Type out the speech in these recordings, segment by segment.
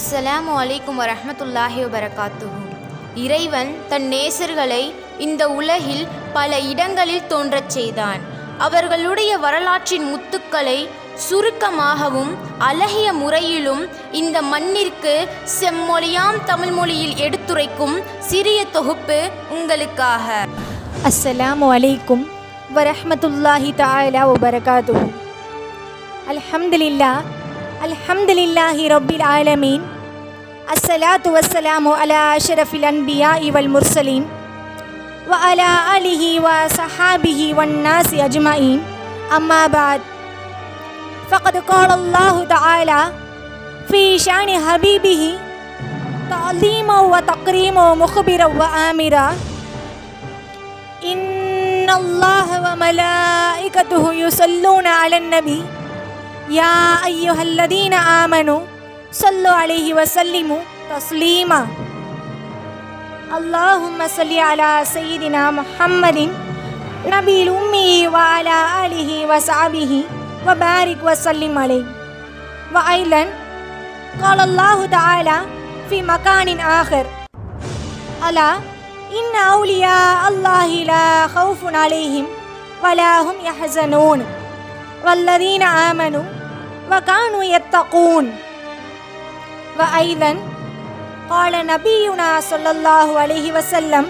அஸ்ஸலாமு அலைக்கும் வரஹ்மத்துல்லாஹி வபரகாத்துஹு இறைவன் தன் நேசர்களை இந்த உலகில் பல இடங்களில் தோன்றச் செய்தான் அவர்களுடைய வரலாற்றின் முத்துக்களை சுருக்கமாகவும் அழகிய முறையிலும் இந்த மண்ணிற்கு செம்மொழியாம் தமிழ் மொழியில் எடுத்துரைக்கும் சிறிய தொகுப்பு உங்களுக்காக السلام عليكم ورحمة الله تعالى وبركاته الحمد لله الحمد لله رب العالمين الصلاة والسلام على أشرف الأنبياء والمرسلين وعلى آله وصحابه والناس أجمعين أما بعد فقد قال الله تعالى في شان حبيبه تعظيما وتقريما مخبرا وآمرا إن الله وملائكته يصلون على النبي يا أيها الذين آمنوا صلوا عليه وسلموا تسليما اللهم صل على سيدنا محمد نبي الأمي وعلى آله وصحبه وبارك وسلم عليه وأيضا قال الله تعالى في مكان آخر ألا إن أولياء الله لا خوف عليهم ولا هم يحزنون والذين آمنوا وكانوا يتقون وأيضا قال نبينا صلى الله عليه وسلم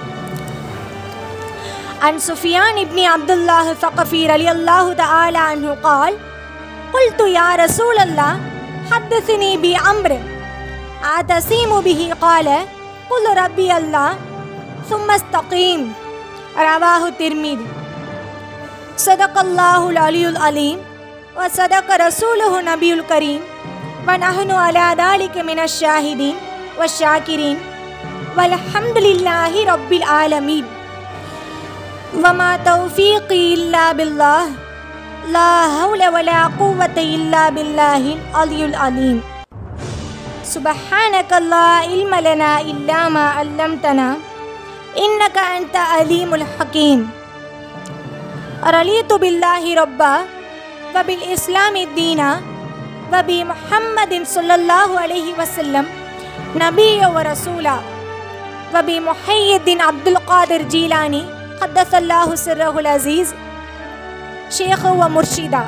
عن سفيان بن عبد الله الثقفي رضي الله تعالى عنه قال قلت يا رسول الله حدثني بأمر أتسيم به قال قل ربي الله ثم استقيم رواه الترمذي صدق الله العلي العليم وصدق رسوله النبي الكريم ونحن على ذلك من الشاهدين والشاكرين والحمد لله رب العالمين وما توفيقي إلا بالله لا حول ولا قوة إلا بالله العلي العليم سبحانك لا علم لنا إلا ما علمتنا إنك أنت عليم الحكيم رضيت بالله ربا وبالإسلام دينا وبمحمد صلى الله عليه وسلم نبيا ورسولا وبمحي الدين عبد القادر جيلاني قدس الله سره العزيز شيخ ومرشدا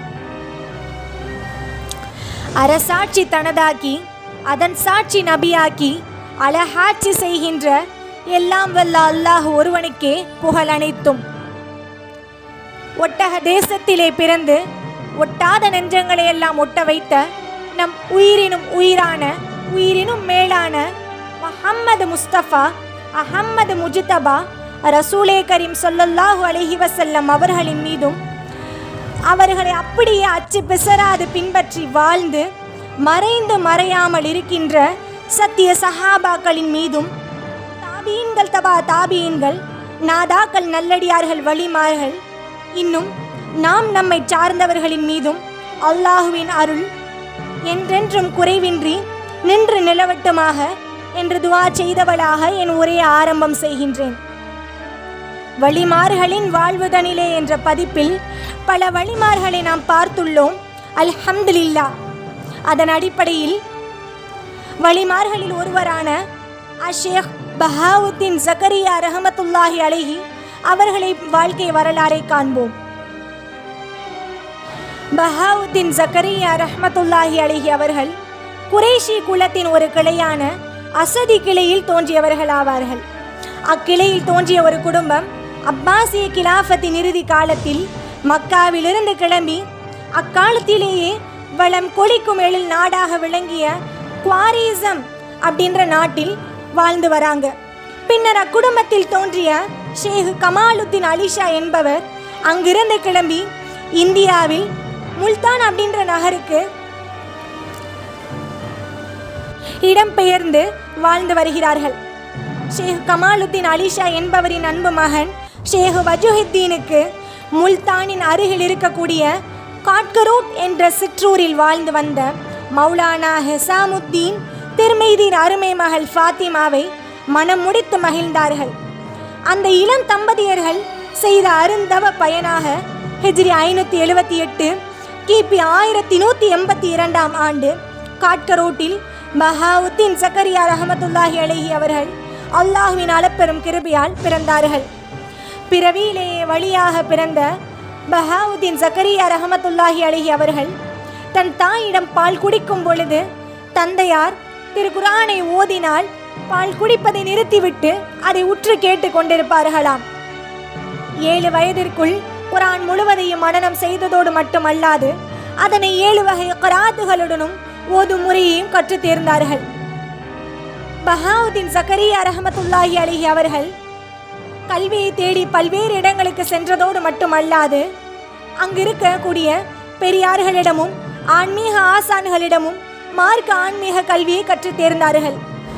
அரசாட்சி தனதாக்கி அதன் சாட்சி நபியாக்கி அழகாட்சி செய்கின்ற எல்லாம் வல்ல அல்லாஹ் ஒருவனுக்கே புகழ் அனைத்தும் ஒட்டக தேசத்திலே பிறந்து ஒட்டாத நெஞ்சங்களை எல்லாம் ஒட்ட வைத்த நம் உயிரினும் உயிரான உயிரினும் மேலான முஹம்மது முஸ்தபா அஹம்மது முஜிதபா ரசூலே கரீம் சொல்லல்லாஹு அலைஹி வசல்லம் அவர்களின் மீதும் அவர்களை அப்படியே அச்சு பிசராது பின்பற்றி வாழ்ந்து மறைந்து மறையாமல் இருக்கின்ற சத்திய சஹாபாக்களின் மீதும் தாபீன்கள் தபா தாபீன்கள் நாதாக்கள் நல்லடியார்கள் வழிமார்கள் இன்னும் நாம் நம்மை சார்ந்தவர்களின் மீதும் அல்லாஹுவின் அருள் என்றென்றும் குறைவின்றி நின்று நிலவட்டுமாக என்று துவா செய்தவளாக என் உரையை ஆரம்பம் செய்கின்றேன் வழிமார்களின் வாழ்வுதனிலே என்ற பதிப்பில் பல வழிமார்களை நாம் பார்த்துள்ளோம் அல்ஹம்துலில்லா அதன் அடிப்படையில் வழிமார்களில் ஒருவரான அஷேக் பஹாவுத்தீன் ஜக்கரியா ரஹமத்துல்லாஹி அலைஹி அவர்களை வாழ்க்கை வரலாறை காண்போம் பஹாவுத்தீன் ஜக்கரியா ரஹமத்துல்லாஹி அலைஹி அவர்கள் குரேஷி குலத்தின் ஒரு கிளையான அசதி கிளையில் தோன்றியவர்கள் ஆவார்கள் அக்கிளையில் தோன்றிய ஒரு குடும்பம் அப்பாசிய கிலாஃபத்தின் இறுதி காலத்தில் மக்காவிலிருந்து கிளம்பி அக்காலத்திலேயே வளம் கொளிக்கும் எழில் நாடாக விளங்கிய குவாரிசம் அப்படின்ற நாட்டில் வாழ்ந்து வராங்க பின்னர் அக்குடும்பத்தில் தோன்றிய ஷேக் கமாலுத்தீன் அலிஷா என்பவர் அங்கிருந்து கிளம்பி இந்தியாவில் முல்தான் அப்படின்ற நகருக்கு இடம்பெயர்ந்து வாழ்ந்து வருகிறார்கள் ஷேக் கமாலுத்தீன் அலிஷா என்பவரின் அன்பு மகன் ஷேக் வஜுஹித்தீனுக்கு முல்தானின் அருகில் இருக்கக்கூடிய காட்கரூட் என்ற சிற்றூரில் வாழ்ந்து வந்த மௌலானா ஹெசாமுத்தீன் திருமைதீன் அருமை மகள் ஃபாத்திமாவை மனம் முடித்து மகிழ்ந்தார்கள் அந்த இளம் தம்பதியர்கள் செய்த அருந்தவ பயனாக ஹிஜ்ரி ஐநூற்றி எழுபத்தி எட்டு கிபி ஆயிரத்தி நூற்றி எண்பத்தி இரண்டாம் ஆண்டு காட்கரோட்டில் பஹாவுத்தீன் சக்கரியா ரஹமத்துல்லாஹி அலைஹி அவர்கள் அல்லாஹுவின் அளப்பெரும் கிருபையால் பிறந்தார்கள் பிறவியிலேயே வழியாக பிறந்த பஹாவுத்தீன் சக்கரியா ரஹமத்துல்லாஹி அலைஹி அவர்கள் தன் தாயிடம் பால் குடிக்கும் பொழுது தந்தையார் திருக்குரானை ஓதினால் பால் குடிப்பதை நிறுத்திவிட்டு அதை உற்று கேட்டு கொண்டிருப்பார்களாம் ஏழு வயதிற்குள் குரான் முழுவதையும் மனனம் செய்ததோடு மட்டுமல்லாது அதனை ஏழு வகை கராத்துகளுடனும் ஓதும் முறையையும் கற்றுத் தேர்ந்தார்கள் பஹாவுதீன் சக்கரியா ரஹமத்துல்லாஹி அலிஹி அவர்கள் கல்வியை தேடி பல்வேறு இடங்களுக்கு சென்றதோடு மட்டுமல்லாது அங்கிருக்கக்கூடிய பெரியார்களிடமும் ஆன்மீக ஆசான்களிடமும் மார்க்க ஆன்மீக கல்வியை கற்றுத் தேர்ந்தார்கள்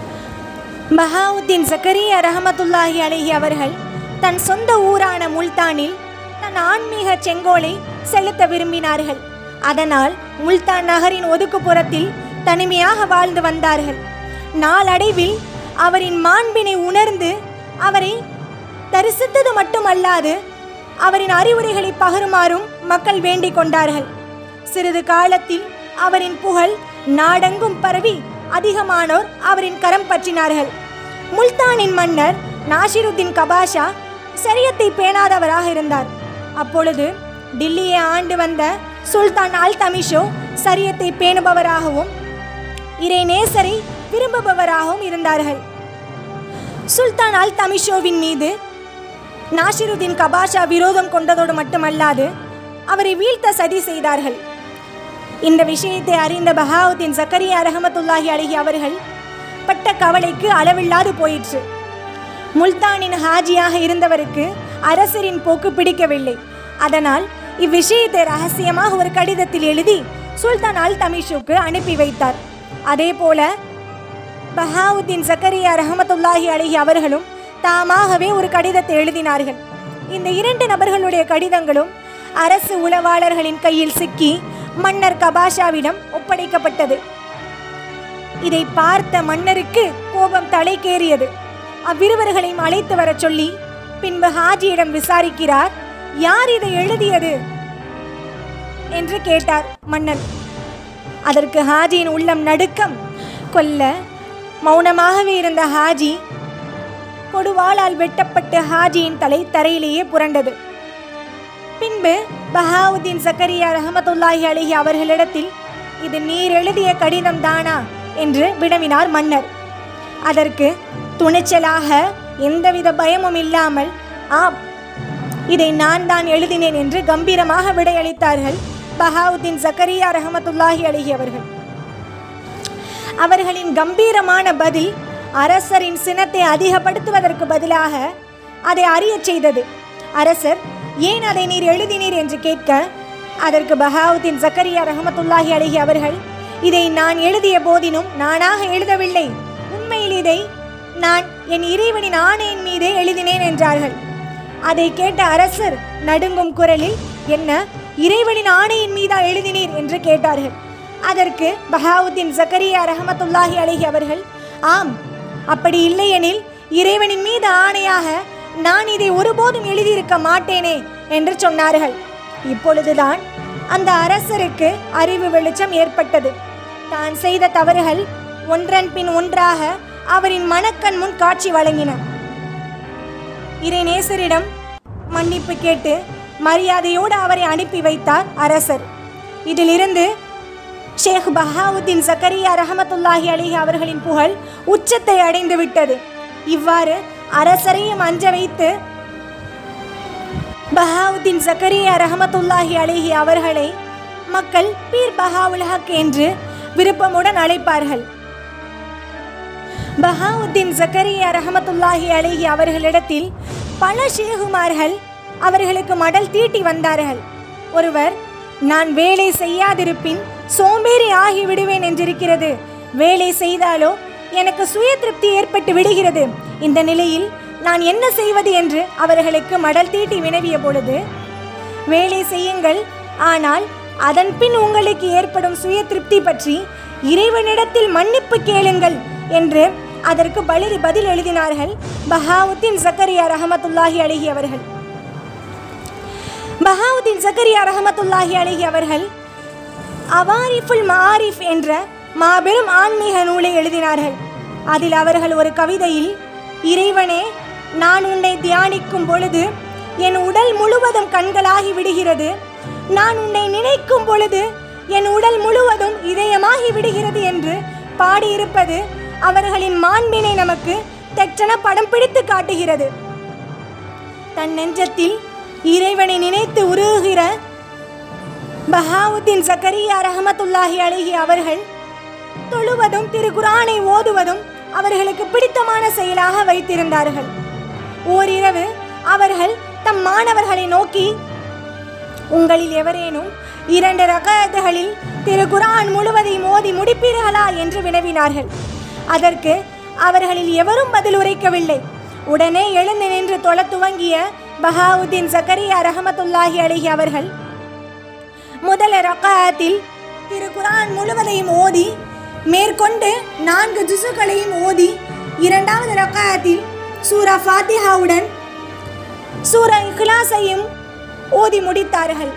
பஹாவுத்தீன் சக்கரியா ரஹமத்துல்லாஹி அலைஹி அவர்கள் தன் சொந்த ஊரான முல்தானில் தன் ஆன்மீக செங்கோலை செலுத்த விரும்பினார்கள் அதனால் முல்தான் நகரின் ஒதுக்குப்புறத்தில் தனிமையாக வாழ்ந்து வந்தார்கள் நாளடைவில் அவரின் மாண்பினை உணர்ந்து அவரை தரிசித்தது மட்டுமல்லாது அவரின் அறிவுரைகளை பகருமாறும் மக்கள் வேண்டிக் கொண்டார்கள் சிறிது காலத்தில் அவரின் புகழ் நாடெங்கும் பரவி அதிகமானோர் அவரின் கரம் பற்றினார்கள் முல்தானின் மன்னர் நாசிருத்தீன் கபாஷா சரியத்தை பேணாதவராக இருந்தார் அப்பொழுது டில்லியை ஆண்டு வந்த சுல்தான் அல் தமிஷோ சரியத்தை பேணுபவராகவும் இறை நேசரை விரும்புபவராகவும் இருந்தார்கள் சுல்தான் அல் தமிஷோவின் மீது நாசிருதீன் கபாஷா விரோதம் கொண்டதோடு மட்டுமல்லாது அவரை வீழ்த்த சதி செய்தார்கள் இந்த விஷயத்தை அறிந்த பஹாவுதீன் சக்கரியா ரஹமத்துல்லாஹி அழகி அவர்கள் பட்ட கவலைக்கு அளவில்லாது போயிற்று முல்தானின் ஹாஜியாக இருந்தவருக்கு அரசரின் போக்கு பிடிக்கவில்லை அதனால் இவ்விஷயத்தை ரகசியமாக ஒரு கடிதத்தில் எழுதி சுல்தான் அல் தமிஷுக்கு அனுப்பி வைத்தார் அதே போல பஹாவுத்தீன் சக்கரியா ரஹமத்துல்லாஹி அழகி அவர்களும் தாமாகவே ஒரு கடிதத்தை எழுதினார்கள் இந்த இரண்டு நபர்களுடைய கடிதங்களும் அரசு உளவாளர்களின் கையில் சிக்கி மன்னர் கபாஷாவிடம் ஒப்படைக்கப்பட்டது இதை பார்த்த மன்னருக்கு கோபம் தலைக்கேறியது அவ்விருவர்களையும் அழைத்து வரச் சொல்லி பின்பு ஹாஜியிடம் விசாரிக்கிறார் யார் இதை எழுதியது என்று கேட்டார் மன்னன் அதற்கு ஹாஜியின் உள்ளம் நடுக்கம் கொல்ல மௌனமாகவே இருந்த ஹாஜி கொடுவாளால் வெட்டப்பட்டு ஹாஜியின் தலை தரையிலேயே புரண்டது பின்பு பஹாவுத்தீன் சக்கரியா ரஹமத்துல்லாஹி அலிஹி அவர்களிடத்தில் இது நீர் எழுதிய கடிதம் தானா என்று வினவினார் மன்னர் அதற்கு துணிச்சலாக எந்தவித பயமும் இல்லாமல் ஆம் இதை நான் தான் எழுதினேன் என்று கம்பீரமாக விடையளித்தார்கள் பஹாவுத்தீன் சக்கரியா ரஹமத்துல்லாஹி அலிஹி அவர்கள் அவர்களின் கம்பீரமான பதில் அரசரின் சினத்தை அதிகப்படுத்துவதற்கு பதிலாக அதை அறியச் செய்தது அரசர் ஏன் அதை நீர் எழுதினீர் என்று கேட்க அதற்கு பஹாவுத்தீன் சக்கரியா ரஹமத்துல்லாஹி அலிஹி அவர்கள் இதை நான் எழுதிய போதினும் நானாக எழுதவில்லை உண்மையில் இதை நான் என் இறைவனின் ஆணையின் மீதே எழுதினேன் என்றார்கள் அதை கேட்ட அரசர் நடுங்கும் குரலில் என்ன இறைவனின் ஆணையின் மீதா எழுதினீர் என்று கேட்டார்கள் அதற்கு பஹாவுத்தீன் ஜக்கரியா ரஹமத்துல்லாஹி அலைஹி அவர்கள் ஆம் அப்படி இல்லையெனில் இறைவனின் மீது ஆணையாக நான் இதை ஒருபோதும் எழுதியிருக்க மாட்டேனே என்று சொன்னார்கள் இப்பொழுதுதான் அந்த அரசருக்கு அறிவு வெளிச்சம் ஏற்பட்டது தான் செய்த தவறுகள் ஒன்றன் பின் ஒன்றாக அவரின் மனக்கண் முன் காட்சி வழங்கின இறைநேசரிடம் மன்னிப்பு கேட்டு மரியாதையோடு அவரை அனுப்பி வைத்தார் அரசர் இதிலிருந்து ஷேக் பஹாவுத்தீன் சக்கரியா ரஹமத்துல்லாஹி அலிஹி அவர்களின் புகழ் உச்சத்தை அடைந்து விட்டது இவ்வாறு அரசரையும் அஞ்ச வைத்து பஹாவுத்தீன் சக்கரியா ரஹமத்துல்லாஹி அலிஹி அவர்களை மக்கள் பீர் பஹாவுல் ஹக் என்று விருப்பமுடன் அழைப்பார்கள் பஹாவுத்தீன் ஜக்கரியா ரஹமத்துல்லாஹி அலைஹி அவர்களிடத்தில் பல ஷேகுமார்கள் அவர்களுக்கு மடல் தீட்டி வந்தார்கள் ஒருவர் நான் வேலை செய்யாதிருப்பின் சோம்பேறி ஆகி விடுவேன் என்றிருக்கிறது வேலை செய்தாலோ எனக்கு சுய திருப்தி ஏற்பட்டு விடுகிறது இந்த நிலையில் நான் என்ன செய்வது என்று அவர்களுக்கு மடல் தீட்டி வினவிய பொழுது வேலை செய்யுங்கள் ஆனால் அதன் பின் உங்களுக்கு ஏற்படும் சுய திருப்தி பற்றி இறைவனிடத்தில் மன்னிப்பு கேளுங்கள் என்று அதற்கு பலிரி பதில் எழுதினார்கள் பஹாவுத்தீன் ஜக்கரியா ரஹமத்துல்லாஹி அழகி அவர்கள் பஹாவுத்தீன் ஜக்கரியா ரஹமத்துல்லாஹி அழகி அவர்கள் அவாரிஃபுல் மாரிஃப் என்ற மாபெரும் ஆன்மீக நூலை எழுதினார்கள் அதில் அவர்கள் ஒரு கவிதையில் இறைவனே நான் உன்னை தியானிக்கும் பொழுது என் உடல் முழுவதும் கண்களாகி விடுகிறது நான் உன்னை நினைக்கும் பொழுது என் உடல் முழுவதும் இதயமாகி விடுகிறது என்று பாடியிருப்பது அவர்களின் மாண்பினை நமக்கு தெற்றென படம் பிடித்து காட்டுகிறது தன் நெஞ்சத்தில் இறைவனை நினைத்து உருகுகிற பஹாவுத்தீன் ஜக்கரியா ரஹமத்துல்லாஹி அழகி அவர்கள் தொழுவதும் திருக்குரானை ஓதுவதும் அவர்களுக்கு பிடித்தமான செயலாக வைத்திருந்தார்கள் ஓரிரவு அவர்கள் தம் மாணவர்களை நோக்கி உங்களில் எவரேனும் இரண்டு ரகத்துகளில் திருக்குரான் முழுவதையும் ஓதி முடிப்பீர்களா என்று வினவினார்கள் அதற்கு அவர்களில் எவரும் பதில் உரைக்கவில்லை உடனே எழுந்து நின்று தொழ துவங்கிய பஹாவுத்தீன் ஜக்கரியா ரஹமத்துல்லாஹி அழகி அவர்கள் முதல் ரக்காத்தில் திருக்குரான் முழுவதையும் ஓதி மேற்கொண்டு நான்கு ஜுசுக்களையும் ஓதி இரண்டாவது ரக்காத்தில் சூரா ஃபாத்திஹாவுடன் சூரா இக்லாஸையும் ஓதி முடித்தார்கள்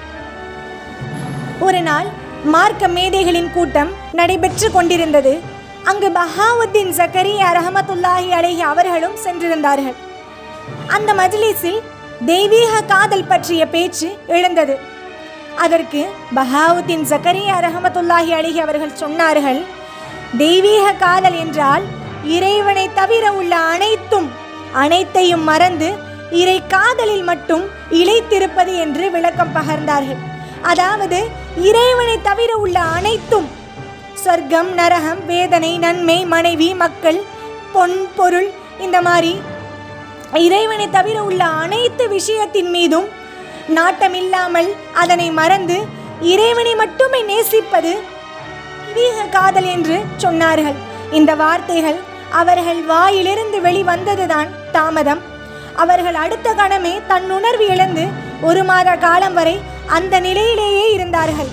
ஒரு நாள் மார்க்க மேதைகளின் கூட்டம் நடைபெற்று கொண்டிருந்தது அங்கு பஹாவுத்தீன் ஜக்கரியா ரஹமத்துல்லாஹி அலைஹி அவர்களும் சென்றிருந்தார்கள் அந்த மஜ்லிஸில் தெய்வீக காதல் பற்றிய பேச்சு எழுந்தது அதற்கு பஹாவுத்தீன் ஜக்கரியா ரஹமத்துல்லாஹி அலிஹி அவர்கள் சொன்னார்கள் தெய்வீக காதல் என்றால் இறைவனை தவிர உள்ள அனைத்தும் அனைத்தையும் மறந்து இறை காதலில் மட்டும் இழைத்திருப்பது என்று விளக்கம் பகர்ந்தார்கள் அதாவது இறைவனை தவிர உள்ள அனைத்தும் சொர்க்கம் நரகம் வேதனை நன்மை மனைவி மக்கள் பொன் பொருள் இந்த மாதிரி இறைவனை தவிர உள்ள அனைத்து விஷயத்தின் மீதும் நாட்டமில்லாமல் அதனை மறந்து இறைவனை மட்டுமே நேசிப்பது தெய்வீக காதல் என்று சொன்னார்கள் இந்த வார்த்தைகள் அவர்கள் வாயிலிருந்து வெளிவந்ததுதான் தாமதம் அவர்கள் அடுத்த கணமே தன் உணர்வு இழந்து ஒரு மாத காலம் வரை அந்த நிலையிலேயே இருந்தார்கள்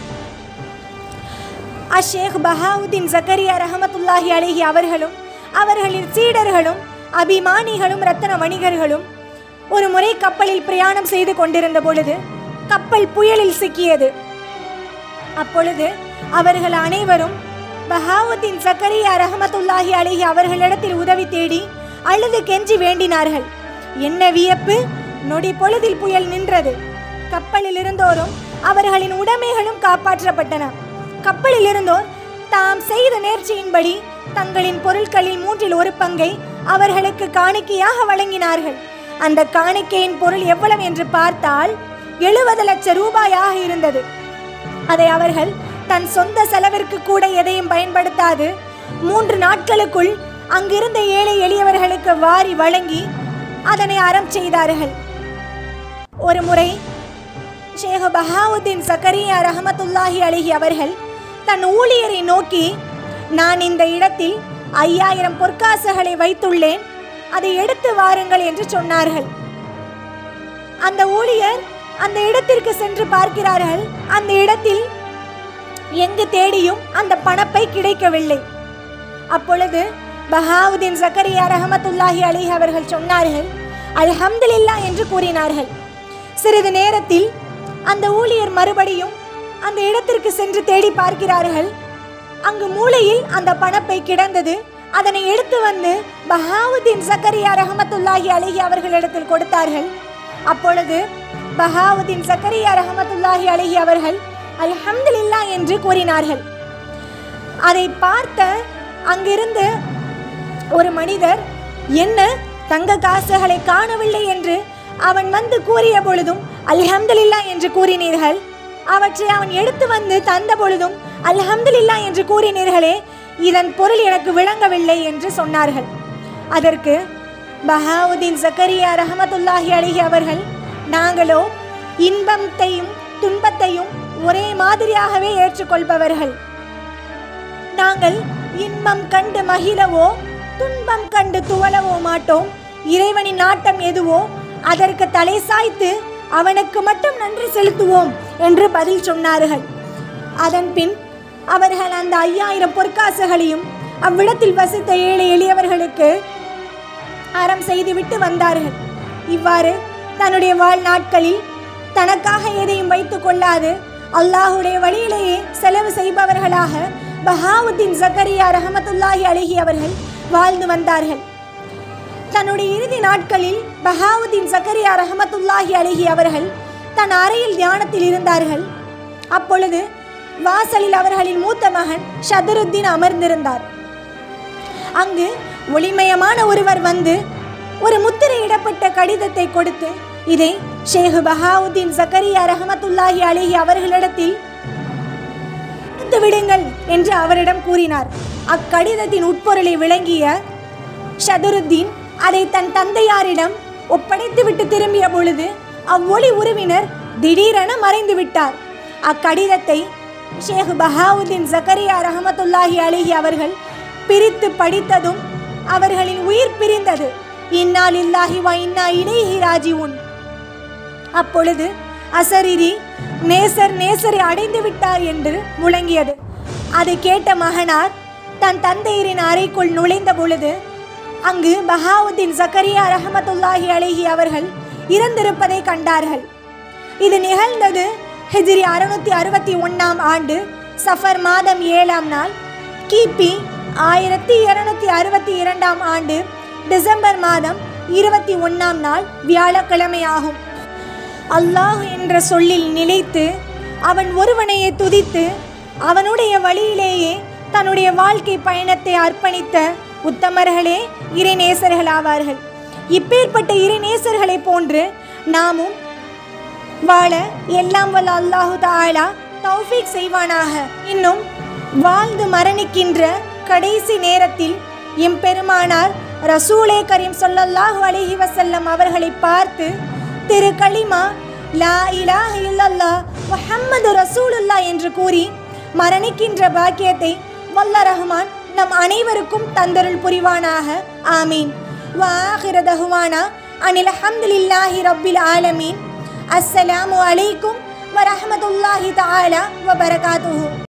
அஷேக் பஹாவுதீன் ஜக்கரியா ரஹமத்துல்லாஹி அலைஹி அவர்களும் அவர்களின் சீடர்களும் அபிமானிகளும் ரத்தன வணிகர்களும் ஒரு முறை கப்பலில் பிரயாணம் செய்து கொண்டிருந்த பொழுது கப்பல் புயலில் சிக்கியது அப்பொழுது அவர்கள் அனைவரும் பஹாவுதீன் ஜக்கரியா ரஹமத்துல்லாஹி அலைஹி அவர்களிடத்தில் உதவி தேடி அழுது கெஞ்சி வேண்டினார்கள் என்ன வியப்பு நொடி பொழுதில் புயல் நின்றது கப்பலில் இருந்தோரும் அவர்களின் உடைமைகளும் காப்பாற்றப்பட்டன கப்பலில் இருந்தோர் தாம் செய்த நேர்ச்சியின்படி தங்களின் பொருட்களில் மூன்றில் ஒரு பங்கை அவர்களுக்கு காணிக்கையாக வழங்கினார்கள் அந்த காணிக்கையின் பொருள் எவ்வளவு என்று பார்த்தால் எழுபது லட்சம் ரூபாயாக இருந்தது அதை அவர்கள் தன் சொந்த செலவிற்கு கூட எதையும் பயன்படுத்தாது மூன்று நாட்களுக்குள் அங்கிருந்த ஏழை எளியவர்களுக்கு வாரி வழங்கி அதனை அறம் செய்தார்கள் ஒரு முறை ஷேக் பஹாவுத்தீன் சக்கரியா ரஹமத்துல்லாஹி அலிஹி அவர்கள் தன் ஊழியரை நோக்கி நான் இந்த இடத்தில் ஐயாயிரம் பொற்காசுகளை வைத்துள்ளேன் அதை எடுத்து வாருங்கள் என்று சொன்னார்கள் அந்த ஊழியர் அந்த இடத்திற்கு சென்று பார்க்கிறார்கள் அந்த இடத்தில் எங்கு தேடியும் அந்த பணப்பை கிடைக்கவில்லை அப்பொழுது பஹாவுதீன் ஜக்கரியா ரஹமத்துல்லாஹி அலிஹ் அவர்கள் சொன்னார்கள் அல்ஹம்துலில்லா என்று கூறினார்கள் சிறிது நேரத்தில் அந்த ஊழியர் மறுபடியும் அந்த இடத்திற்கு சென்று தேடி பார்க்கிறார்கள் அங்கு மூலையில் அந்த பணப்பை கிடந்தது அதனை எடுத்து வந்து பஹாவுதீன் ஜக்கரியா ரஹமத்துல்லாஹி அலிஹி அவர்களிடத்தில் கொடுத்தார்கள் அப்பொழுது பஹாவுதீன் ஜக்கரியா ரஹமத்துல்லாஹி அலிஹி அவர்கள் அல்ஹம்துலில்லா என்று கூறினார்கள் அதை பார்த்த அங்கிருந்து ஒரு மனிதர் என்ன தங்க காசுகளை காணவில்லை என்று அவன் வந்து கூறிய பொழுதும் அல்ஹம்துலில்லா என்று கூறினீர்கள் அவற்றை அவன் எடுத்து வந்து தந்த பொழுதும் அல்ஹம்துலில்லா என்று கூறினீர்களே இதன் பொருள் எனக்கு விளங்கவில்லை என்று சொன்னார்கள் அதற்கு பஹாவுதீன் ஜக்கரியா ரஹமத்துல்லாஹி அலிஹி அவர்கள் நாங்களோ இன்பத்தையும் துன்பத்தையும் ஒரே மாதிரியாகவே ஏற்றுக்கொள்பவர்கள் நாங்கள் இன்பம் கண்டு மகிழவோ துன்பம் கண்டு துவளவோ மாட்டோம் இறைவனின் நாட்டம் எதுவோ அதற்கு தலை சாய்த்து அவனுக்கு மட்டும் நன்றி செலுத்துவோம் என்று பதில் சொன்னார்கள் அதன்பின் அவர்கள் அந்த ஐயாயிரம் பொற்காசுகளையும் அவ்விடத்தில் வசித்த ஏழை எளியவர்களுக்கு அறம் செய்துவிட்டு வந்தார்கள் இவ்வாறு தன்னுடைய வாழ்நாட்களில் தனக்காக எதையும் வைத்துக் கொள்ளாது அல்லாஹுடைய வழியிலேயே செலவு செய்பவர்களாக பஹாவுத்தீன் ஜக்கரியா ரஹமத்துல்லாஹி அலிஹி அவர்கள் வாழ்ந்து வந்தார்கள் தன்னுடைய இறுதி நாட்களில் பஹாவுத்தீன் ஜக்கரியா ரஹமத்துல்லாஹி அலிஹி அவர்கள் தன் அறையில் தியானத்தில் இருந்தார்கள் அப்பொழுது வாசலில் அவர்களின் மூத்த மகன் ஷதருத்தீன் அமர்ந்திருந்தார் அங்கு ஒளிமயமான ஒருவர் வந்து ஒரு முத்திரையிடப்பட்ட கடிதத்தை கொடுத்து இதை ஷேக் பஹாவுத்தீன் ஜக்கரியா ரஹமத்துல்லாஹி அலிஹி அவர்களிடத்தில் கொடுத்து விடுங்கள் என்று அவரிடம் கூறினார் அக்கடிதத்தின் உட்பொருளை விளங்கிய ஷதருத்தீன் அதை தன் தந்தையாரிடம் ஒப்படைத்துவிட்டு திரும்பிய பொழுது அவ்வொளி உறவினர் திடீரென மறைந்து விட்டார் அக்கடிதத்தை ஷேக் பஹாவுதீன் ஜக்கரியா ரஹமத்துல்லாஹி அலிஹி அவர்கள் பிரித்து படித்ததும் அவர்களின் உயிர் பிரிந்தது இன்னா லில்லாஹி வ இன்னா இலைஹி ராஜிவுன் அப்பொழுது அசரிரி நேசர் நேசரை அடைந்து விட்டார் என்று முழங்கியது அதை கேட்ட மகனார் தன் தந்தையரின் அறைக்குள் நுழைந்த பொழுது அங்கு பஹாவுத்தீன் ஜக்கரியா ரஹமத்துல்லாஹி அலைஹி அவர்கள் இறந்திருப்பதை கண்டார்கள் இது நிகழ்ந்தது ஹிஜ்ரி அறுநூத்தி அறுபத்தி ஒன்றாம் ஆண்டு சஃபர் மாதம் ஏழாம் நாள் கிபி ஆயிரத்தி இருநூத்தி அறுபத்தி இரண்டாம் ஆண்டு டிசம்பர் மாதம் இருபத்தி ஒன்றாம் நாள் வியாழக்கிழமை ஆகும் அல்லாஹ் என்ற சொல்லில் நிலைத்து அவன் ஒருவனையே துதித்து அவனுடைய வழியிலேயே தன்னுடைய வாழ்க்கை பயணத்தை அர்ப்பணித்த உத்தமர்களே இறைநேசர்கள் ஆவார்கள் இப்பேற்பட்ட இறைநேசர்களை போன்று நாமும் வாழ எல்லாம் வல்ல அல்லாஹு தாலா தௌஃபீக் செய்வானாக இன்னும் வாழ்ந்து மரணிக்கின்ற கடைசி நேரத்தில் எம்பெருமானார் ரசூலே கரீம் ஸல்லல்லாஹு அலைஹி வஸல்லம் அவர்களை பார்த்து திரு கலிமா லா இலாஹ இல்லல்லாஹ் முஹம்மது ரசூலுல்லாஹ் என்று கூறி மரணிக்கின்ற பாக்கியத்தை வல்ல ரஹ்மான் நம் அனைவருக்கும் தந்தருள் புரிவானாக ஆமீன் வாஹிர தஹுவானா அனில் அஹம்துலில்லாஹி ரப்பில் ஆலமீன் அஸ்ஸலாமு அலைக்கும் வரஹ்மத்துல்லாஹி தஆலா வ பரகாத்துஹு